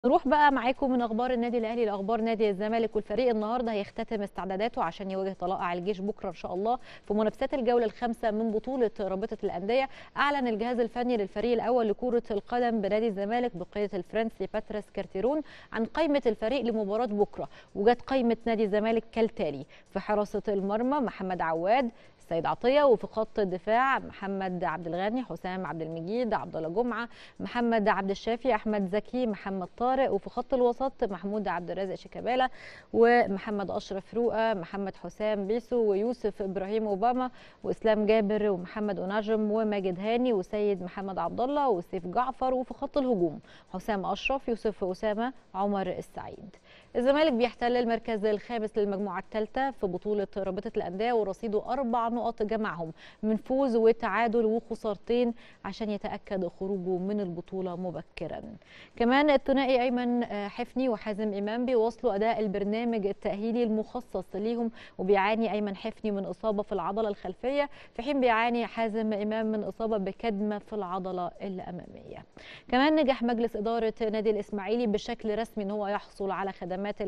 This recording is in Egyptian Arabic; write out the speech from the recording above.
نروح بقى معاكم من اخبار النادي الاهلي لاخبار نادي الزمالك والفريق النهارده هيختتم استعداداته عشان يواجه طلائع الجيش بكره ان شاء الله في منافسات الجوله الخامسه من بطوله رابطه الانديه اعلن الجهاز الفني للفريق الاول لكره القدم بنادي الزمالك بقياده الفرنسي باتريس كارتيرون عن قائمه الفريق لمباراه بكره وجت قائمه نادي الزمالك كالتالي في حراسه المرمى محمد عواد سيد عطيه وفي خط الدفاع محمد عبد الغني حسام عبد المجيد عبد الله جمعه محمد عبد الشافي احمد زكي محمد طارق وفي خط الوسط محمود عبد الرازق شيكابالا ومحمد اشرف رؤى محمد حسام بيسو ويوسف ابراهيم اوباما واسلام جابر ومحمد اناجم وماجد هاني وسيد محمد عبد الله وسيف جعفر وفي خط الهجوم حسام اشرف يوسف اسامه عمر السعيد الزمالك بيحتل المركز الخامس للمجموعه الثالثه في بطوله رابطه الانديه ورصيده اربع نقط جمعهم من فوز وتعادل وخسارتين عشان يتاكد خروجه من البطوله مبكرا. كمان الثنائي ايمن حفني وحازم امام بيواصلوا اداء البرنامج التاهيلي المخصص ليهم وبيعاني ايمن حفني من اصابه في العضله الخلفيه في حين بيعاني حازم امام من اصابه بكدمه في العضله الاماميه. كمان نجح مجلس اداره نادي الاسماعيلي بشكل رسمي ان هو يحصل على خدمات